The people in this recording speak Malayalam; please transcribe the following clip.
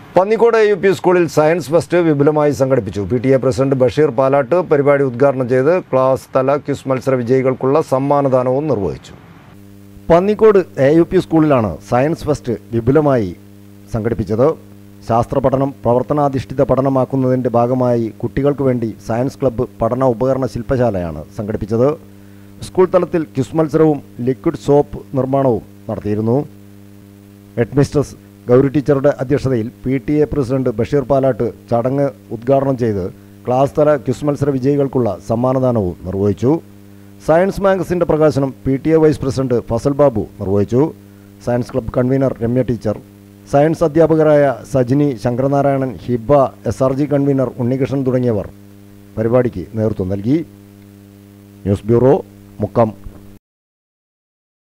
പന്നിക്കോട് യു പി സ്കൂളിൽ സയൻസ് ഫെസ്റ്റ് വിപുലമായി സംഘടിപ്പിച്ചു P T A president Basheer Palatt പരിപാടി ഉദ്ഘാടനം ചെയ്ത് ക്ലാസ് തല ക്വിസ് മത്സര വിജയികൾക്കുള്ള സമ്മാനദാനവും നിർവഹിച്ചു പന്നിക്കോട് എ യു പി സ്കൂളിലാണ് സയൻസ് ഫെസ്റ്റ് വിപുലമായി സംഘടിപ്പിച്ചത് ശാസ്ത്ര പഠനം പ്രവർത്തനാധിഷ്ഠിത പഠനമാക്കുന്നതിൻ്റെ ഭാഗമായി കുട്ടികൾക്ക് വേണ്ടി സയൻസ് ക്ലബ്ബ് പഠന ഉപകരണ ശില്പശാലയാണ് സംഘടിപ്പിച്ചത് സ്കൂൾ തലത്തിൽ ക്വിസ് മത്സരവും ലിക്വിഡ് സോപ്പ് നിർമ്മാണവും നടത്തിയിരുന്നു ഹെഡ്മിസ്ട്രസ് ഗൗരി ടീച്ചറുടെ അധ്യക്ഷതയിൽ P T A president Basheer Palatt ചടങ്ങ് ഉദ്ഘാടനം ചെയ്ത് ക്ലാസ് തല ക്വിസ് മത്സര വിജയികൾക്കുള്ള സമ്മാനദാനവും നിർവഹിച്ചു സയൻസ് മാഗസിൻ്റെ പ്രകാശനം P T A vice president Fazal Babu നിർവഹിച്ചു science club convener Ramya teacher science അധ്യാപകരായ Sajini Sankaranarayanan Hiba S R G convener Unnikrishnan തുടങ്ങിയവർ പരിപാടിക്ക് നേതൃത്വം നൽകി ന്യൂസ് ബ്യൂറോ മുക്കം